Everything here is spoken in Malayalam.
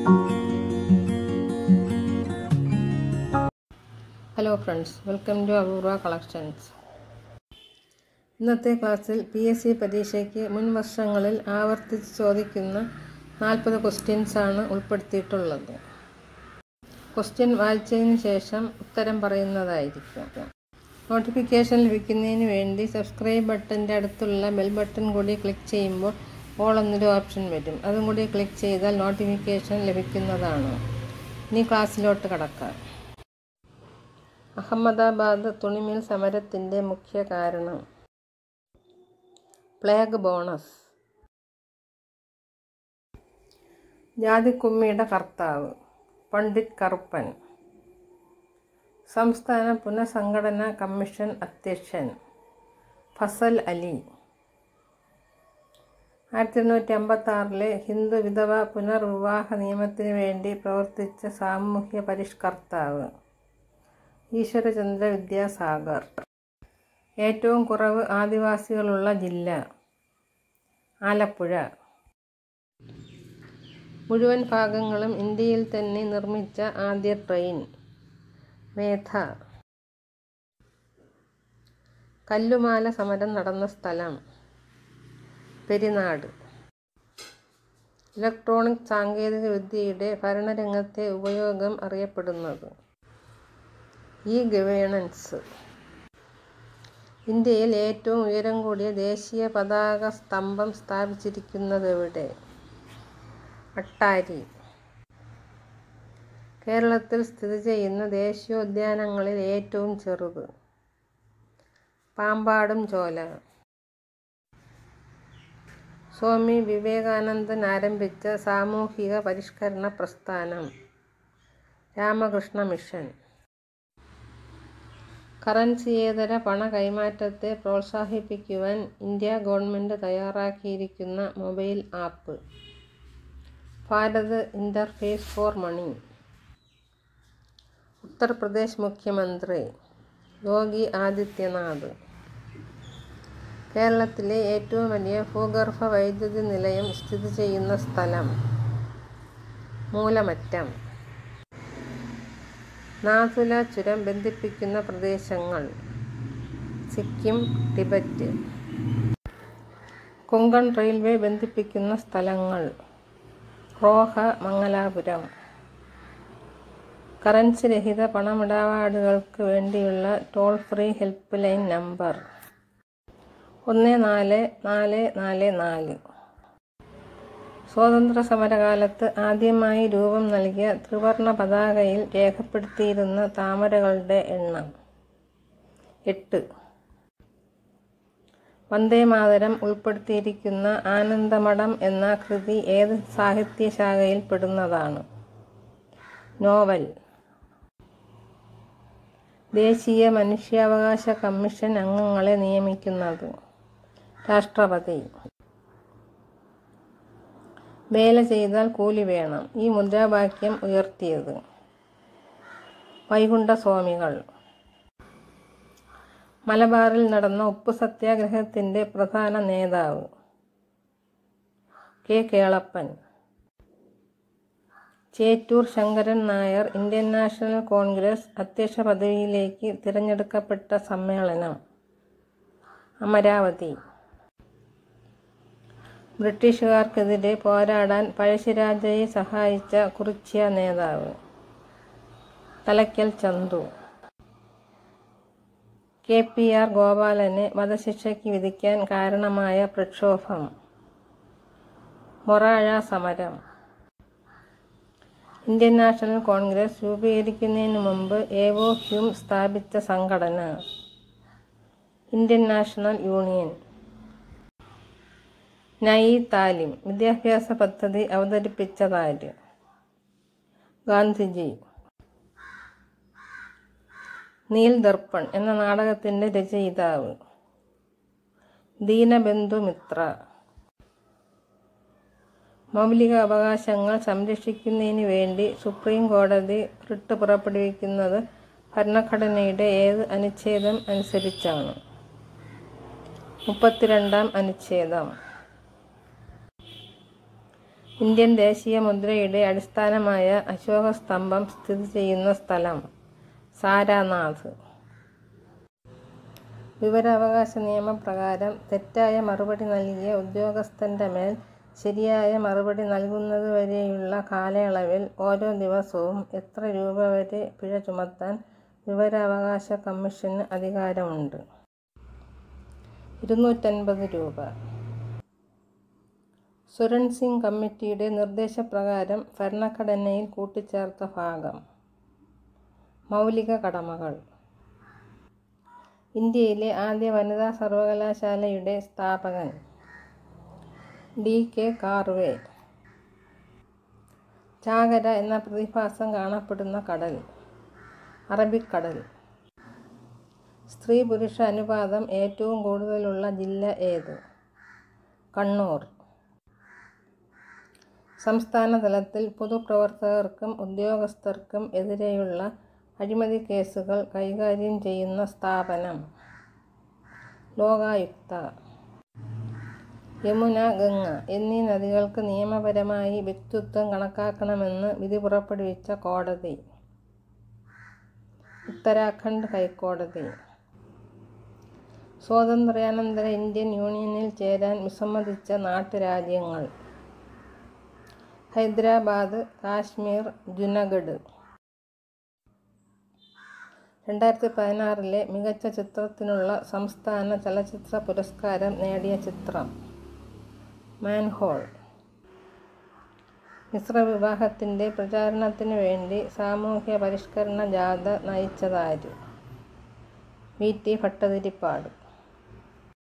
hello friends welcome to Apoorva collections ഇന്നത്തെ ക്ലാസ്സിൽ പി എസ് സി പരീക്ഷയ്ക്ക് മുൻ വർഷങ്ങളിൽ ആവർത്തിച്ച് ചോദിക്കുന്ന നാൽപ്പത് ക്വസ്റ്റ്യൻസ് ആണ് ഉൾപ്പെടുത്തിയിട്ടുള്ളത് ക്വസ്റ്റ്യൻ വായിച്ചതിന് ശേഷം ഉത്തരം പറയുന്നതായിരിക്കും നോട്ടിഫിക്കേഷൻ ലഭിക്കുന്നതിന് വേണ്ടി സബ്സ്ക്രൈബ് ബട്ടൻ്റെ അടുത്തുള്ള ബെൽ ബട്ടൺ കൂടി ക്ലിക്ക് ചെയ്യുമ്പോൾ ഓൾ എന്നൊരു ഓപ്ഷൻ വരും അതും കൂടി ക്ലിക്ക് ചെയ്താൽ നോട്ടിഫിക്കേഷൻ ലഭിക്കുന്നതാണ് ഇനി ക്ലാസ്സിലോട്ട് കടക്കാം അഹമ്മദാബാദ് തുണിമിൽ സമരത്തിൻ്റെ മുഖ്യ കാരണം പ്ലേഗ് ബോണസ് ജാതിക്കുമ്മിയുടെ കർത്താവ് പണ്ഡിറ്റ് കറുപ്പൻ സംസ്ഥാന പുനഃസംഘടനാ കമ്മീഷൻ അധ്യക്ഷൻ ഫസൽ അലി ആയിരത്തി എണ്ണൂറ്റി അമ്പത്തി ആറിലെ ഹിന്ദു വിധവ പുനർവിവാഹ നിയമത്തിനു വേണ്ടി പ്രവർത്തിച്ച സാമൂഹ്യ പരിഷ്കർത്താവ് ഈശ്വരചന്ദ്ര വിദ്യാസാഗർ ഏറ്റവും കുറവ് ആദിവാസികളുള്ള ജില്ല ആലപ്പുഴ മുഴുവൻ ഭാഗങ്ങളും ഇന്ത്യയിൽ തന്നെ നിർമ്മിച്ച ആദ്യ ട്രെയിൻ മേധ കല്ലുമാല സമരം നടന്ന സ്ഥലം പെരിനാട് ഇലക്ട്രോണിക് സാങ്കേതിക വിദ്യയുടെ ഭരണരംഗത്തെ ഉപയോഗം അറിയപ്പെടുന്നത് ഇ ഗവേണൻസ് ഇന്ത്യയിൽ ഏറ്റവും ഉയരം കൂടിയ ദേശീയ പതാക സ്തംഭം സ്ഥാപിച്ചിരിക്കുന്നതെവിടെ അട്ടാരി കേരളത്തിൽ സ്ഥിതി ചെയ്യുന്ന ദേശീയോദ്യാനങ്ങളിൽ ഏറ്റവും ചെറുത് പാമ്പാടും ചോല സ്വാമി വിവേകാനന്ദൻ ആരംഭിച്ച സാമൂഹിക പരിഷ്കരണ പ്രസ്ഥാനം രാമകൃഷ്ണ മിഷൻ കറൻസിയേതര പണ കൈമാറ്റത്തെ പ്രോത്സാഹിപ്പിക്കുവാൻ ഇന്ത്യ ഗവൺമെൻറ് തയ്യാറാക്കിയിരിക്കുന്ന mobile app Bharat interface for money Uttar Pradesh മുഖ്യമന്ത്രി യോഗി ആദിത്യനാഥ് കേരളത്തിലെ ഏറ്റവും വലിയ ഭൂഗർഭ വൈദ്യുതി നിലയം സ്ഥിതി ചെയ്യുന്ന സ്ഥലം മൂലമറ്റം നാഥുല ചുരം ബന്ധിപ്പിക്കുന്ന പ്രദേശങ്ങൾ സിക്കിം ടിബറ്റ് കൊങ്കൺ റെയിൽവേ ബന്ധിപ്പിക്കുന്ന സ്ഥലങ്ങൾ റോഹ മംഗലാപുരം കറൻസി രഹിത പണമിടപാടുകൾക്ക് വേണ്ടിയുള്ള toll free help line number ഒന്ന് നാല് നാല് നാല് നാല് സ്വാതന്ത്ര്യ സമരകാലത്ത് ആദ്യമായി രൂപം നൽകിയ ത്രിവർണ പതാകയിൽ രേഖപ്പെടുത്തിയിരുന്ന താമരകളുടെ എണ്ണം എട്ട് വന്ദേമാതരം ഉൾപ്പെടുത്തിയിരിക്കുന്ന ആനന്ദമഠം എന്ന കൃതി ഏത് സാഹിത്യശാഖയിൽ പെടുന്നതാണ് നോവൽ ദേശീയ മനുഷ്യാവകാശ കമ്മീഷൻ അംഗങ്ങളെ നിയമിക്കുന്നത് രാഷ്ട്രപതി വേല ചെയ്താൽ കൂലി വേണം ഈ മുദ്രാവാക്യം ഉയർത്തിയത് വൈകുണ്ഠസ്വാമികൾ മലബാറിൽ നടന്ന ഉപ്പു സത്യാഗ്രഹത്തിൻ്റെ പ്രധാന നേതാവ് K Kelappan Chettur Sankaran Nair Indian National Congress അധ്യക്ഷ പദവിയിലേക്ക് തിരഞ്ഞെടുക്കപ്പെട്ട സമ്മേളനം അമരാവതി ബ്രിട്ടീഷുകാർക്കെതിരെ പോരാടാൻ പഴശ്ശിരാജയെ സഹായിച്ച കുറിച്യ നേതാവ് Thalakkal Chandu K P R ഗോപാലനെ വധശിക്ഷയ്ക്ക് വിധിക്കാൻ കാരണമായ പ്രക്ഷോഭം മൊറാഴ സമരം ഇന്ത്യൻ നാഷണൽ കോൺഗ്രസ് രൂപീകരിക്കുന്നതിന് മുമ്പ് ഏവോ ഹ്യൂം സ്ഥാപിച്ച സംഘടന ഇന്ത്യൻ നാഷണൽ യൂണിയൻ നൈ താലിം വിദ്യാഭ്യാസ പദ്ധതി അവതരിപ്പിച്ചതാര് ഗാന്ധിജി നീൽ ദർപ്പൺ എന്ന നാടകത്തിൻ്റെ രചയിതാവ് ദീനബന്ധു മിത്ര മൗലിക അവകാശങ്ങൾ സംരക്ഷിക്കുന്നതിന് വേണ്ടി സുപ്രീം കോടതി റിട്ട് പുറപ്പെടുവിക്കുന്നത് ഭരണഘടനയുടെ ഏത് അനുച്ഛേദം അനുസരിച്ചാണ് മുപ്പത്തിരണ്ടാം അനുച്ഛേദം ഇന്ത്യൻ ദേശീയ മുദ്രയുടെ അടിസ്ഥാനമായ അശോക സ്തംഭം സ്ഥിതി ചെയ്യുന്ന സ്ഥലം സാരാനാഥ് വിവരാവകാശ നിയമപ്രകാരം തെറ്റായ മറുപടി നൽകിയ ഉദ്യോഗസ്ഥൻ്റെ മേൽ ശരിയായ മറുപടി നൽകുന്നതുവരെയുള്ള കാലയളവിൽ ഓരോ ദിവസവും എത്ര രൂപ വരെ പിഴ ചുമത്താൻ വിവരാവകാശ കമ്മീഷന് അധികാരമുണ്ട് ഇരുന്നൂറ്റൻപത് രൂപ സുരൺ സിംഗ് കമ്മിറ്റിയുടെ നിർദ്ദേശപ്രകാരം ഭരണഘടനയിൽ കൂട്ടിച്ചേർത്ത ഭാഗം മൗലിക കടമകൾ ഇന്ത്യയിലെ ആദ്യ വനിതാ സർവകലാശാലയുടെ സ്ഥാപകൻ ഡി കെ കാർവേ ചാകര എന്ന പ്രതിഭാസം കാണപ്പെടുന്ന കടൽ അറബിക്കടൽ സ്ത്രീ പുരുഷ അനുപാതം ഏറ്റവും കൂടുതലുള്ള ജില്ല ഏത് കണ്ണൂർ സംസ്ഥാന തലത്തിൽ പൊതുപ്രവർത്തകർക്കും ഉദ്യോഗസ്ഥർക്കും എതിരെയുള്ള അഴിമതി കേസുകൾ കൈകാര്യം ചെയ്യുന്ന സ്ഥാപനം ലോകായുക്ത യമുന ഗംഗ എന്നീ നദികൾക്ക് നിയമപരമായി വ്യക്തിത്വം കണക്കാക്കണമെന്ന് വിധി പുറപ്പെടുവിച്ച കോടതി ഉത്തരാഖണ്ഡ് ഹൈക്കോടതി സ്വാതന്ത്ര്യാനന്തര ഇന്ത്യൻ യൂണിയനിൽ ചേരാൻ വിസമ്മതിച്ച നാട്ടുരാജ്യങ്ങൾ ഹൈദരാബാദ് കാശ്മീർ ജുനഗഡ് രണ്ടായിരത്തി പതിനാറിലെ മികച്ച ചിത്രത്തിനുള്ള സംസ്ഥാന ചലച്ചിത്ര പുരസ്കാരം നേടിയ ചിത്രം മാൻഹോൾ മിശ്രവിവാഹത്തിൻ്റെ പ്രചാരണത്തിന് വേണ്ടി സാമൂഹ്യ പരിഷ്കരണ ജാഥ നയിച്ചതാര് വി ടി ഭട്ടതിരിപ്പാട്